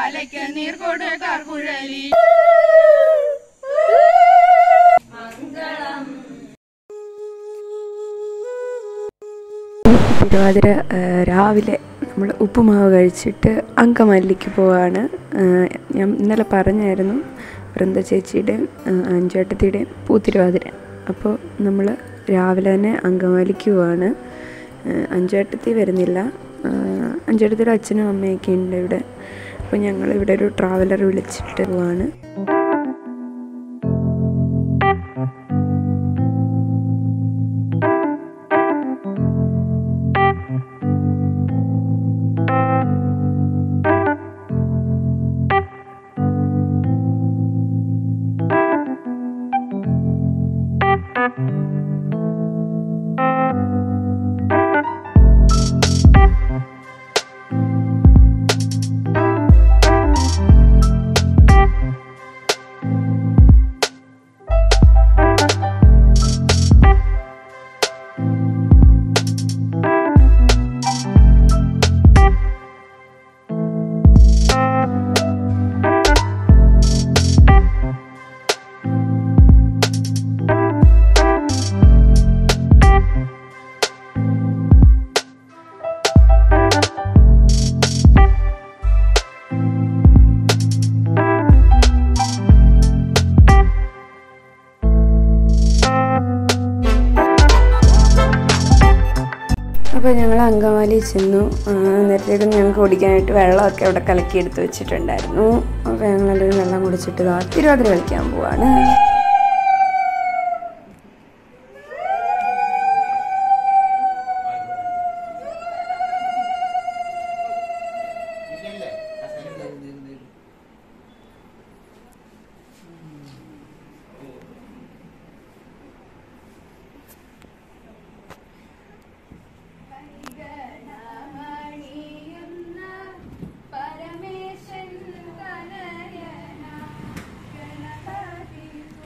കാലയ്ക്ക് നീർക്കൊടുക്കാർ കുഴലി തിരുവാതിര ആ, രാവിലെ നമ്മൾ ഉപ്പുമാവ് കഴിച്ചിട്ട് അങ്കമല്ലിക്ക് പോവാണ് ആ, ഞാൻ ഇന്നലെ പറഞ്ഞായിരുന്നു വൃന്ദ ചേച്ചിയുടെയും ആ, അഞ്ചേട്ടത്തിയുടെയും പൂത്തിരുവാതിര അപ്പോൾ നമ്മൾ രാവിലെ തന്നെ അങ്കമാലിക്ക് പോവാണ് ആ, അഞ്ചേട്ടത്തി വരുന്നില്ല ആ, അഞ്ചേട്ടത്തിയുടെ അച്ഛനും അമ്മയൊക്കെ ഉണ്ട് ഇവിടെ അപ്പോൾ ഞങ്ങൾ ഇവിടെ ഒരു ട്രാവലർ വിളിച്ചിട്ട് പോവാണ് അപ്പോൾ ഞങ്ങൾ അങ്കമാലി ചെന്നു ആ, അന്നേരത്തേക്കും ഞങ്ങൾക്ക് കുടിക്കാനായിട്ട് വെള്ളമൊക്കെ അവിടെ കലക്കി എടുത്ത് വെച്ചിട്ടുണ്ടായിരുന്നു അപ്പോൾ ഞങ്ങളെല്ലാവരും വെള്ളം കുടിച്ചിട്ട് ഇതാ തിരുവാതിര കളിക്കാൻ പോവാണ് പരമേശൻ കനയന ഗണപതി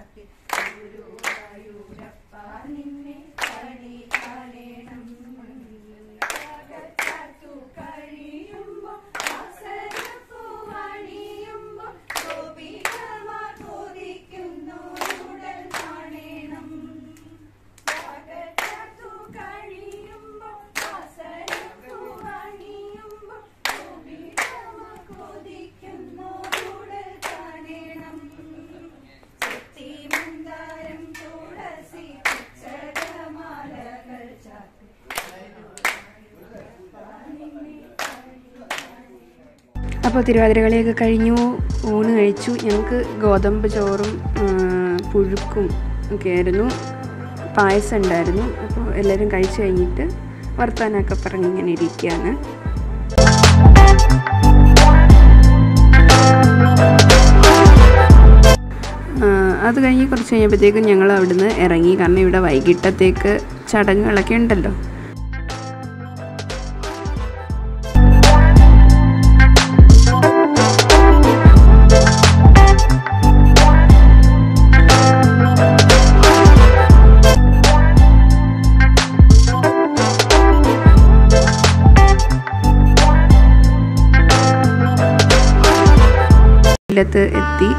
ചാർത്തി ഗുരുവായൂരപ്പ നിന്നെ കണി കാണേണം ചാർത്തു കഴിയുമ്പോ അസരപ്പൂവണിയുമ്പോ ഗോപികമാർ കൊതിക്കുന്നു ഉടൽ കാണേണം ചാർത്തു കഴിയുമ്പോ അസരപ്പൂവണിയുമ്പോ ഗോപികമാർ കൊതിക്കുന്നു ഉടൽ കാണേണം ചെത്തി മന്ദാരം തുളസി ചരമാലകൾ ചാത്തി അപ്പോൾ തിരുവാതിരകളിയൊക്കെ കഴിഞ്ഞു ഊണ് കഴിച്ചു ഞങ്ങൾക്ക് ഗോതമ്പ് ചോറും ആ, പുഴുക്കും ഒക്കെ ആയിരുന്നു പായസം ഉണ്ടായിരുന്നു അപ്പോൾ എല്ലാവരും കഴിച്ചു കഴിഞ്ഞിട്ട് വർത്താനമൊക്കെ പറഞ്ഞ് ഇങ്ങനെ ഇരിക്കുകയാണ് ആ, അത് കഴിഞ്ഞ് കുറച്ച് കഴിഞ്ഞപ്പോഴത്തേക്കും ഞങ്ങൾ അവിടുന്ന് ഇറങ്ങി കാരണം ഇവിടെ വൈകിട്ടത്തേക്ക് ചടങ്ങുകളൊക്കെ ഉണ്ടല്ലോ ഇല്ലത്ത് എത്തി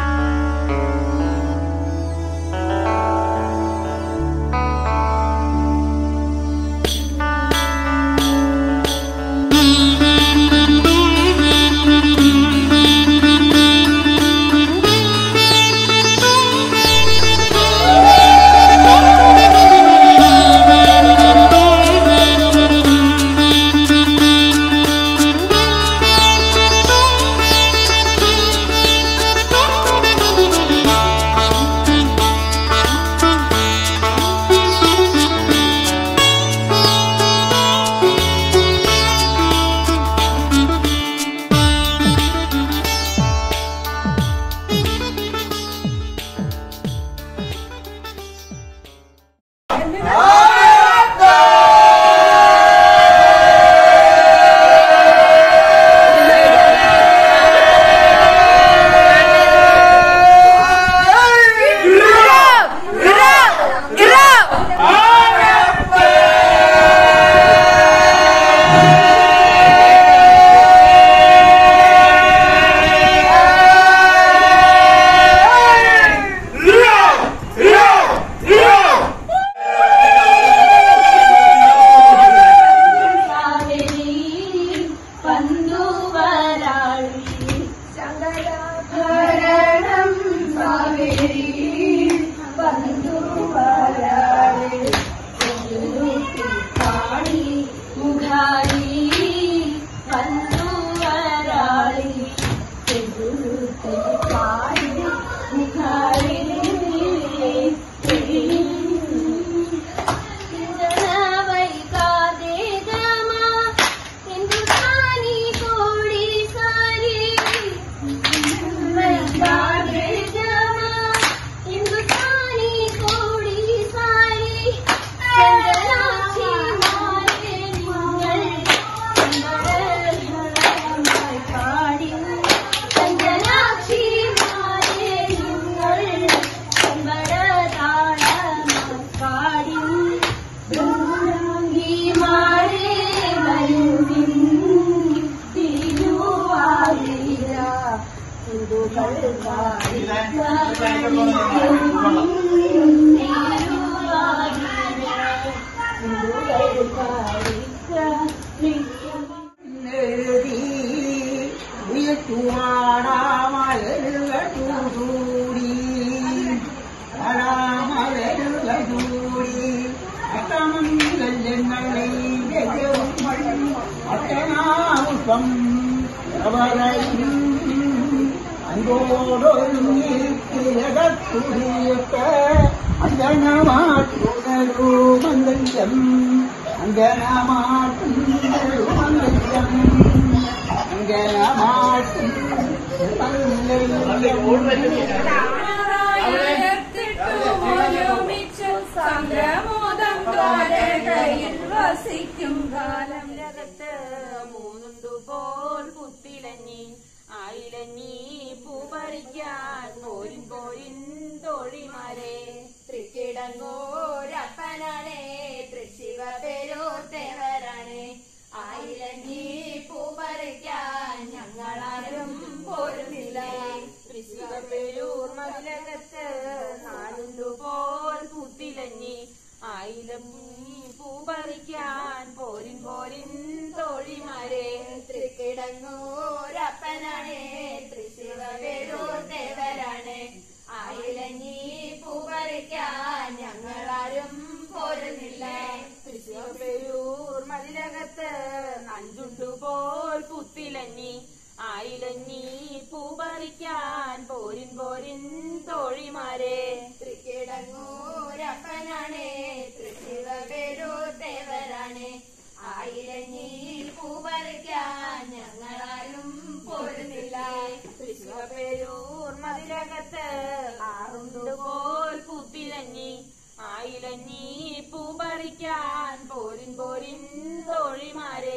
എഴുതി ഉയർത്തുവാടാമലരുകൂടി അടാമലരുകൂടി അട്ടനാമം അവരയും അൻപോടൊരുങ്ങിയകത്തുടിയൊക്കെ അഞ്ജനമാറ്റുണരു മന്ദം അഞ്ജനമാറ്റുണരു മന്ദം അഞ്ജനമാറ്റും സംഗ്രമോദം ദ്വാരകയിൽ വസിക്കും കാലം രകത്ത് മൂന്നുണ്ടു പോൽ പുത്തിലഞ്ഞി ആയിലഞ്ഞി പൂ പറിക്കാൻ പോരിൻ പോരിൻ തോൾ തോഴിമാരെ തൃക്കിടങ്ങൂരപ്പനാണേ തൃശിവ പേരോത്തേവരാണ് ആയിരങ്ങി പൂ പറിക്കാൻ ഞങ്ങളാരും പോരുന്നില്ല തൃശിവ പേരൂർ മതിലകത്ത് നാടുണ്ടു പോൽ പൂത്തിലഞ്ഞി ആയിരം പൂ പറിക്കാൻ പോരിൻ പോരിൻ തോഴിമാരെ തൃക്കിടങ്ങൂരപ്പനാണ് തൃശിവ പേരൂർ ദേവരാണ് ആയിരഞ്ഞി പൂ പറിക്കാൻ ഞങ്ങളാരും പോരുന്നില്ല തൃശൂർ പേരൂർ മതിലകത്ത് നഞ്ചുണ്ടു പോൽ പുത്തിലഞ്ഞി ആയിലഞ്ഞി പൂ പറിക്കാൻ പോരിൻ പോരിൻ തോഴിമാരെ തൃക്കിടങ്ങൂരപ്പനാണ് തൃശിവ പേരൂർ ദേവരാണ് ആയിരഞ്ഞി പൂ പറിക്കാൻ ഞങ്ങളാരും പോരുന്നില്ല തൃശിവ പേരൂർ മതിലകത്ത് ആറുണ്ടു പോൽ പുത്തിലഞ്ഞി ആയിലഞ്ഞി പൂ പറിക്കാൻ പോരിൻ പോരിൻ തോഴിമാരെ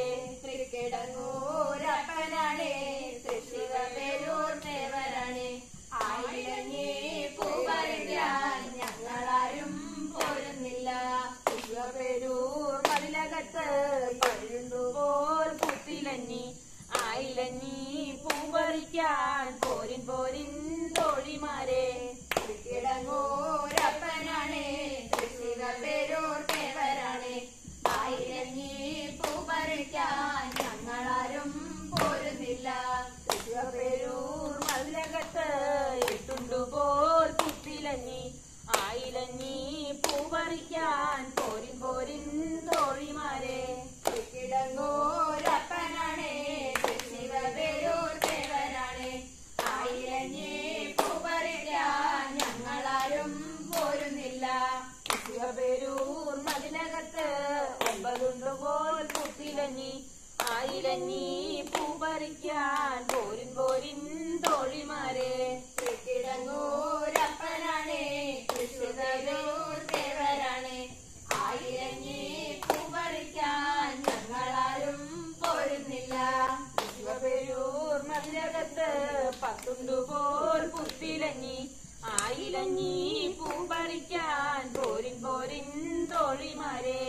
തൃക്കിടങ്ങൂരപ്പനാണ് തൃശിവ പേരൂർ ദേവരാണ് ആയിരഞ്ഞി പൂ പറിക്കാൻ ഞങ്ങളാരും പോരുന്നില്ല തൃശിവ പേരൂർ മതിലകത്ത് പഴുണ്ടു പോൽ പുത്തിലഞ്ഞി ആയിലഞ്ഞി പൂ പറിക്കാൻ പോരിൻ പോരിൻ തോഴിമാരെ കിടങ്ങൂരപ്പനാണ് തൃശിവ പേരൂർ ദേവരാണ് ആയിരഞ്ഞി പൂ പറിക്കാൻ ഞങ്ങളാരും പോരുന്നില്ല തൃശിവ പേരൂർ മതിലകത്ത് എട്ടുണ്ടു പോൽ പുത്തിലഞ്ഞി ആയിലഞ്ഞി പൂ പറിക്കാൻ പോരിൻ പോരിൻ തോഴിമാരെ കിടങ്ങൂരപ്പനാണ് തൃശിവ പേരൂർ ദേവരാണ് ആയിരഞ്ഞി പൂ പറിക്കാൻ ഞങ്ങളാരും പോരുന്നില്ല ശിവപേരൂർ മതിലകത്ത് ഒമ്പതുണ്ട് പോൽ പുത്തിലഞ്ഞി ആയിരഞ്ഞി പൂ പറിക്കാൻ പോരിൻ പോരിൻ തോഴിമാരെ കിടങ്ങൂരപ്പനാണ് കൃഷ്ണപേരൂർ ദേവരാണ് ആയിരഞ്ഞി പൂ പറിക്കാൻ ഞങ്ങളാരും പോരുന്നില്ല ശിവപേരൂർ മതിലകത്ത് പത്തുണ്ടു പോൽ പുത്തിലഞ്ഞി ആയിരഞ്ഞി പൂ പറിക്കാൻ പോരിൻ പോരിൻ തോഴിമാരെ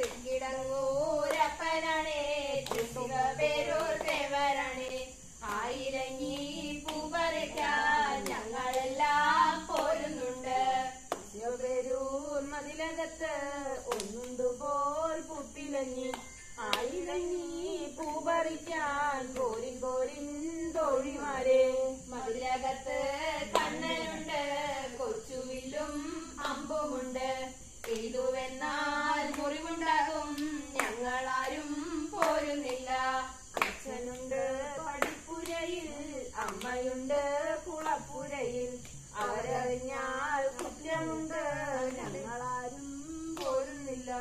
തൃക്കിടങ്ങൂരപ്പനാണ് ശിവപേരൂർ ദേവരാണ് ആയിരഞ്ഞി പൂ പറിക്കാൻ ഞങ്ങളെല്ലാം പോരുന്നുണ്ട് ശിവപേരൂർ മതിലകത്ത് ഒന്നുണ്ടു പോൽ പുത്തിലഞ്ഞി ആയിരഞ്ഞി പൂ പറിക്കാൻ പോരിൻ പോരിൻ തോഴിമാരെ മതിലകത്ത് കണ്ണനുണ്ട് കൊച്ചുവില്ലും അമ്പുമുണ്ട് എഴുതുവെന്നാൽ മുറിവുണ്ടാകും ഞങ്ങളാരും പോരുന്നില്ല അച്ഛനുണ്ട് പടിപ്പുരയിൽ അമ്മയുണ്ട് കുളപ്പുരയിൽ അവരറിഞ്ഞാൽ കുറ്റമുണ്ട് ഞങ്ങളാരും പോരുന്നില്ല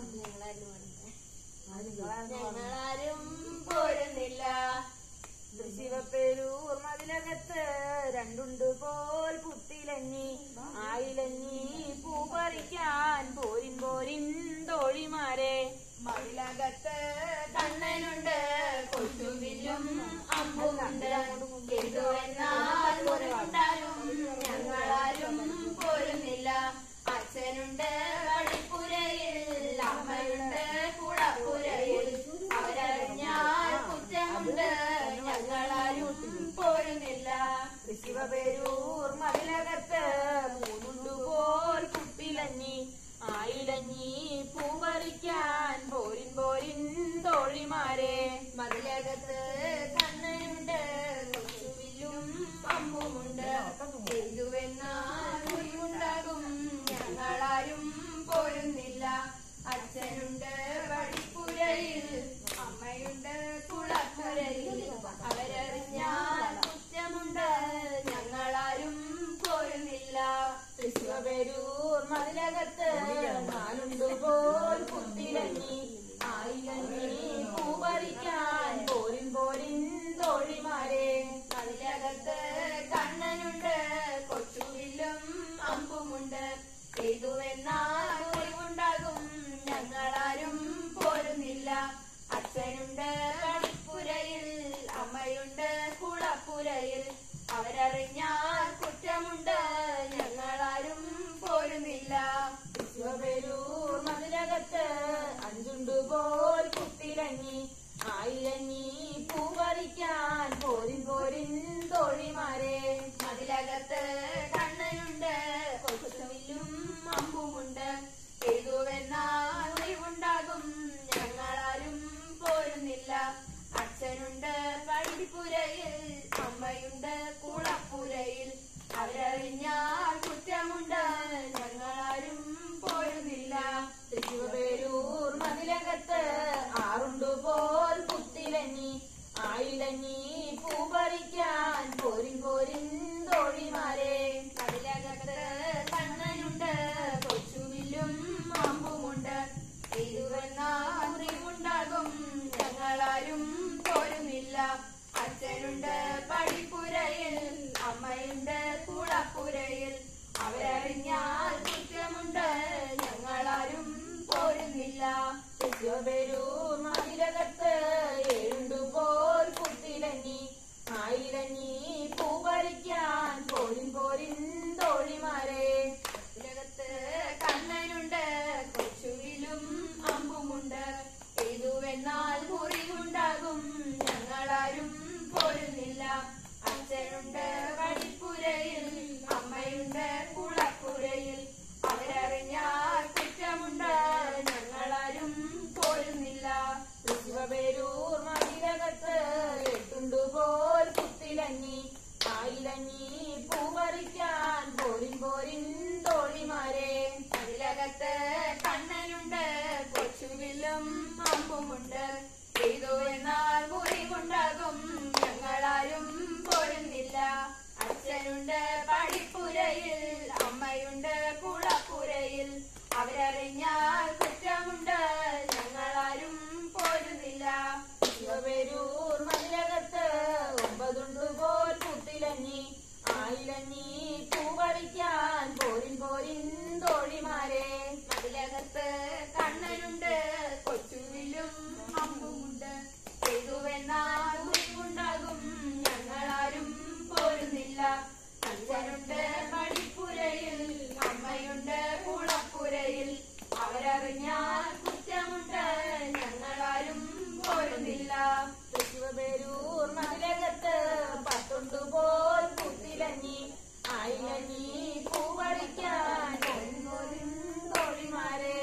ഞങ്ങളാരും പോരുന്നില്ല ശിവപ്പേരൂർ മതിലകത്ത് രണ്ടുണ്ട് പോൽ പുത്തിലഞ്ഞി ആയിലഞ്ഞി പൂ പറിക്കാൻ പോരിൻ പോരിൻ തോഴിമാരെ മതിലകത്ത് കണ്ണനുണ്ട് കൊച്ചുവില്ലും അമ്പുമുണ്ട് എന്നാൽ മുറിവുണ്ടാലും ഞങ്ങളാരും പോരുന്നില്ല അച്ഛനുണ്ട് കളിപ്പുരയിൽ അമ്മയുണ്ട് കുളപ്പുരയിൽ അവരറിഞ്ഞാൽ കുറ്റമുണ്ട് ഞങ്ങളാരും പോരുന്നില്ല ശിവപേരൂർ മതിലകത്ത് മൂന്നുണ്ടു പോൽ കുപ്പിലഞ്ഞി ആയിലഞ്ഞി പൂ പറിക്കാൻ പോരിൻ പോരിൻ തോഴിമാരെ മതിലകത്ത് കണ്ണനുണ്ട് കൊച്ചുവില്ലും പമ്പുമുണ്ട് എഴുതുവെന്നാൽ ഉണ്ടാകും ഞങ്ങളാരും പോരുന്നില്ല അച്ഛനുണ്ട് വഴിപ്പുരയിൽ അമ്മയുണ്ട് കുളപ്പുരയിൽ അവരറിഞ്ഞാൽ കുറ്റമുണ്ട് ഞങ്ങളാരും പോരുന്നില്ല തൃശ്ശൂർ മതിലകത്ത് നാലുണ്ടു പോൽ കുത്തിലങ്ങി ആയിലങ്ങി പൂ പറിക്കാൻ പോരിൻ പോരിൻ തോഴിമാരെ മതിലകത്ത് കണ്ണനുണ്ട് കൊച്ചുവില്ലും അമ്പുമുണ്ട് എഴുതുവെന്നാൽ ഉണ്ടാകും ഞങ്ങളാരും പോരുന്നില്ല അച്ഛനുണ്ട് കളിപ്പുരയിൽ അമ്മയുണ്ട് കുളപ്പുരയിൽ അവരറിഞ്ഞാൽ കുറ്റമുണ്ട് ഞങ്ങളാരും പോരുന്നില്ല ശിവപേരൂർ മതിലകത്ത് അഞ്ചുണ്ടു പോൽ കുത്തിലങ്ങി ആയിരങ്ങി പൂ പറിക്കാൻ പോരിൻ പോരിൻ തോഴിമാരെ മതിലകത്ത് കണ്ണനുണ്ട് കൊച്ചുവില്ലും അമ്പുമുണ്ട് എഴുതുവെന്നാൽ ഒളിവുണ്ടാകും ഞങ്ങളാരും പോരുന്നില്ല അച്ഛനുണ്ട് പടിപ്പുരയിൽ അമ്മയുണ്ട് കുളപ്പുരയിൽ അവരറിഞ്ഞാൽ കുറ്റമുണ്ട് ഞങ്ങളാരും പോരുന്നില്ല തൃശൂപേരൂർ മതിലകത്ത് ആറുണ്ടു പോൽ കുത്തിലങ്ങി ആയിലങ്ങി പൂ പറിക്കാൻ പോരിൻ പോരിൻ തോഴിമാരെ മതിലകത്ത് കണ്ണനുണ്ട് കൊച്ചുവില്ലും അമ്പുമുണ്ട് എഴുവെന്നാൽ മുറിവുണ്ടാകും ഞങ്ങളാരും പോരുന്നില്ല അച്ഛനുണ്ട് പടിപ്പുരയിൽ അമ്മയുണ്ട് കുളപ്പുരയിൽ അവരറിഞ്ഞാൽ കുറ്റമുണ്ട് ഞങ്ങളാരും പോരുന്നില്ല തൃശ്ശൂപേരൂർ മതിലകത്ത് ഏഴുണ്ടു പോൽ കുത്തിലങ്ങി ആയിരങ്ങി പൂ പറിക്കാൻ പോരിൻ പോരിൻ തോഴിമാരെ ഇതിനകത്ത് കണ്ണനുണ്ട് കൊച്ചുവിലും അമ്പുമുണ്ട് എഴുതുവെന്നാൽ മുറിവുണ്ടാകും ഞങ്ങളാരും പോരുന്നില്ല അച്ഛനുണ്ട് വടിപ്പുരയിൽ അമ്മയുണ്ട് കുളപ്പുരയിൽ അവരറിഞ്ഞാൽ കുറ്റമുണ്ട് ഞങ്ങളാരും പോരുന്നില്ല തൃശൂപേരൂർ മതിലകത്ത് എട്ടുണ്ടു പോൽ കുത്തിലങ്ങി ആയിലങ്ങി പൂ പറിക്കാൻ പോരിൻ പോരിൻ തോഴിമാരെ അതിലകത്ത് കണ്ണനുണ്ട് കൊച്ചുവില്ലും അമ്പുമുണ്ട് ചെയ്തു എന്നാൽ മുറിവുണ്ടാകും ഞങ്ങളാരും പോരുന്നില്ല അച്ഛനുണ്ട് പടിപ്പുരയിൽ അമ്മയുണ്ട് കുളപ്പുരയിൽ അവരറിഞ്ഞാൽ കുറ്റമുണ്ട് ഞങ്ങളാരും പോരുന്നില്ല ശിവപേരൂർ മതിലകത്ത് ഒമ്പതുണ്ടു പോൽ കുത്തിലങ്ങി ആയിലങ്ങി പൂ പറിക്കാൻ പോരിൻ പോരിൻ തോഴിമാരെ മതിലകത്ത് കണ്ണനുണ്ട് കൊച്ചുവിലും അമ്പുമുണ്ട് ചെയ്തുവെന്നാൽ മുറിവുണ്ടാകും ഞങ്ങളാരും പോരുന്നില്ല അച്ഛനുണ്ട് പടിപ്പുരയിൽ അമ്മയുണ്ട് കുളപ്പുരയിൽ അവരറിഞ്ഞാൽ കുറ്റമുണ്ട് ഞങ്ങളാരും പോരുന്നില്ല തൃശൂപേരൂർ മതിലകത്ത് പത്തുണ്ടു പോൽ കുത്തിലങ്ങി ആയിലങ്ങി പൂ പറിക്കാൻ പൊൻപോരിൻ തോഴിമാരെ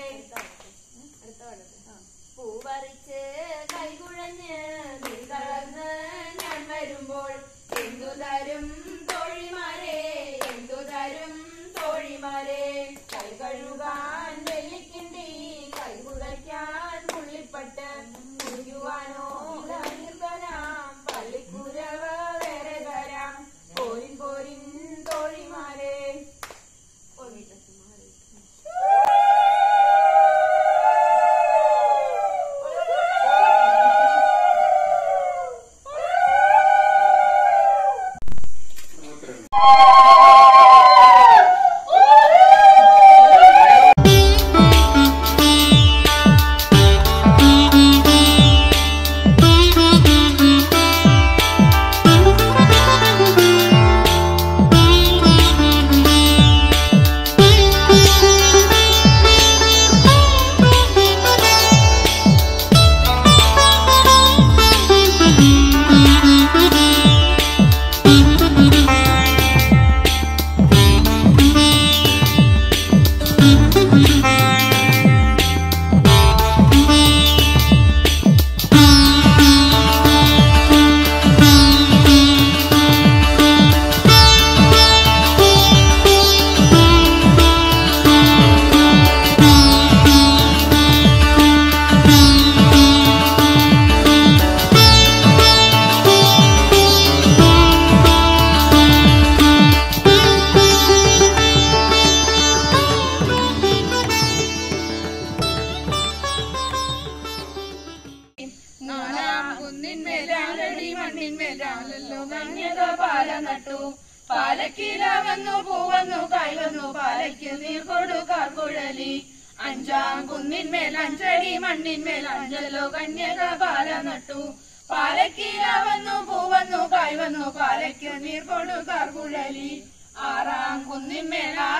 പൂ പറിച്ച് കൈകുഴഞ്ഞ് നീ തളർന്ന് ഞാൻ വരുമ്പോൾ എന്തു തരും തോഴിമാരെ എന്തു തരും തോഴിമാരെ കൈ കഴുകാൻ വെള്ളിക്കിണ്ടി കൈ കുടയ്ക്കാൻ പുള്ളിപ്പട്ട് കുടിക്കുവാനോ കണ്ണീർ തരാം പള്ളിക്കുരവ വേറെ തരാം പോരിൻ പോരിൻ തോഴിമാരെ നാലാം കുന്നിന്മേലാലടി മണ്ണിന്മേലാലല്ലോ നഞ്ഞത പാല നട്ടു പാലക്കില വന്നു പൂവന്നു കൈവന്നു പാലയ്ക്ക് നീർ കൊടുക്കാർ കുഴലി അഞ്ചാം കുന്നിന്മേൽ അഞ്ചടി മണ്ണിന്മേൽ അഞ്ചല്ലോ കന്യക പാല നട്ടു പാലക്കില വന്നു പൂവന്നു കൈവന്നു പാലയ്ക്ക് നീർ കൊടുക്കാർ കുഴലി ആറാം കുന്നിന്മേൽ ആറടി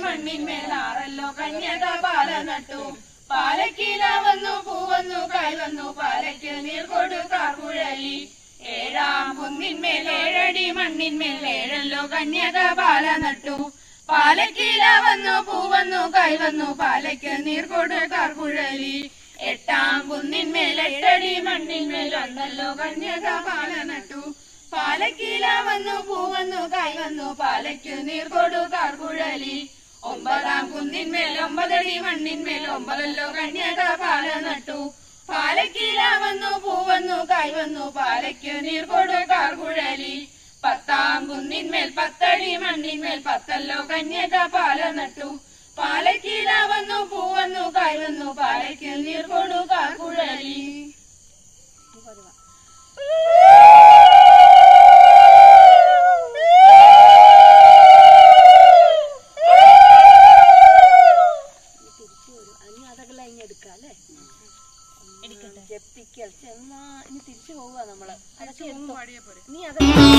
മണ്ണിന്മേലാറല്ലോ കന്യക പാല നട്ടു പാലക്കീല വന്നു പൂവന്നു കൈവന്നു പാലയ്ക്ക് നീർ കൊടു കാർക്കുഴലി ഏഴാം കുന്നിന്മേൽ ഏഴടി മണ്ണിന്മേൽ ഏഴല്ലോ കന്യക പാല നട്ടു പാലക്കീല വന്നു പൂവന്നു കൈവന്നു പാലയ്ക്ക് നീർ കൊടു കാർക്കുഴലി എട്ടാം കുന്നിന്മേൽ എട്ടടി മണ്ണിന്മേൽ ഒന്നല്ലോ കന്യക പാല നട്ടു പാലക്കീല വന്നു പൂവന്നു കൈവന്നു പാലയ്ക്ക് നീർ കൊടു കാർക്കുഴലി ഒമ്പതാം കുന്നിന്മേൽ ഒമ്പതടി മണ്ണിന്മേൽ ഒമ്പതല്ലോ കന്യക പാല നട്ടു പാലക്കീല വന്നു പൂവന്നു കൈവന്നു പാലയ്ക്ക് നീർ കൊടു കാർക്കുഴലി പത്താം കുന്നിന്മേൽ പത്തടി മണ്ണിന്മേൽ പത്തല്ലോ കന്യക പാല നട്ടു പാലക്കീല വന്നു പൂവന്നു കൈവന്നു പാലയ്ക്ക് നീർ കൊടു കാർക്കുഴലി ജപ്പിക്കൽ ചെന്നാ ഇനി തിരിച്ചു പോവുക നമ്മള് അതൊക്കെ എടുത്തോ. നീ അത്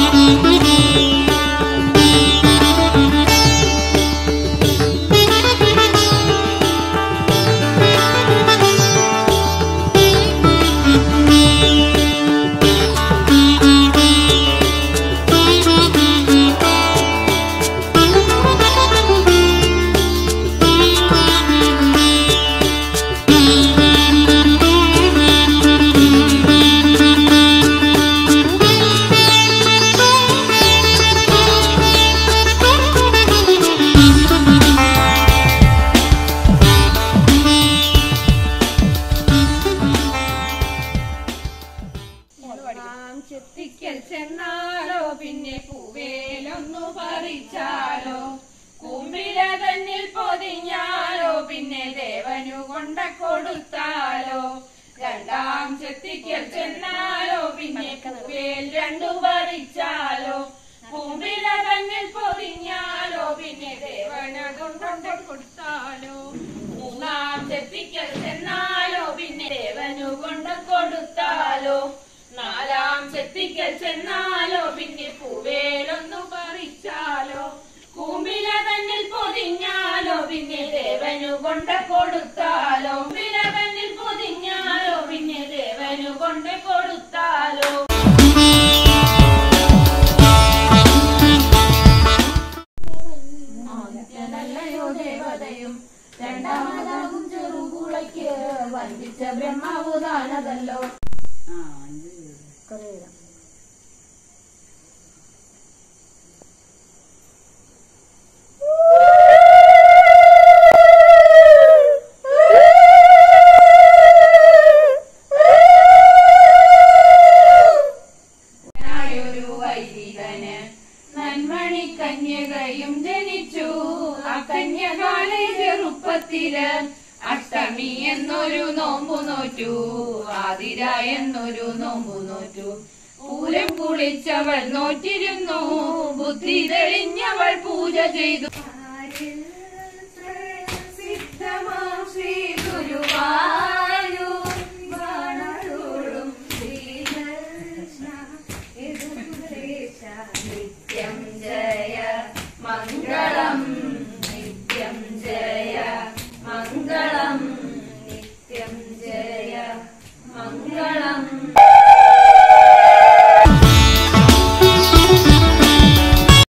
നാം ചെത്തിക്കൽ ചെന്നാലോ പിന്നെ പൂവേലൊന്നു പറിച്ചാലോ കുമ്പില തന്നിൽ പൊതിഞ്ഞാലോ പിന്നെ ദേവനു കൊണ്ട കൊടുത്താലോ രണ്ടാം ചെത്തിക്കൽ ചെന്നാലോ പിന്നെ പൂവേൽ രണ്ടു പറിച്ചാലോ കുമ്പില തന്നിൽ പൊതിഞ്ഞാലോ പിന്നെ ദേവന കൊണ്ട കൊടുത്താലോ മൂന്നാം ചെത്തിക്കൽ ചെന്നാലോ പിന്നെ ദേവനു കൊണ്ട് കൊടുത്താലോ നാലാം ചെത്തിക്കൽ ചെന്നാലോ പിന്നെ പൂവേലൊന്നു പറിച്ചാലോ കൂമ്പില തന്നിൽ പൊതിഞ്ഞാലോ പിന്നെ ദേവനു കൊണ്ട് കൊടുത്താലോ കുമ്പില തന്നിൽ പൊതിഞ്ഞാലോ പിന്നെ ദേവനു കൊണ്ട് കൊടുത്താലോ ആദ്യനല്ലയോ ദേവതയും രണ്ടാമതാകും ചെറുകുളയ്ക്ക് വന്ദിച്ച ബ്രഹ്മാവു താനതല്ലോ ായൊരു വൈദികന് നന്മണി കന്യകയും ജനിച്ചു ആ കന്യകാലെ ചെറുപ്പത്തില് അഷ്ടമി എന്നൊരു നോമ്പു നോറ്റു ആതിര എന്നൊരു നോമ്പു നോറ്റു പൂരം കുളിച്ചവൾ നോറ്റിരുന്നു ബുദ്ധി തെളിഞ്ഞവൾ പൂജ ചെയ്തു സിദ്ധമാ ശ്രീ ഗുരുവാ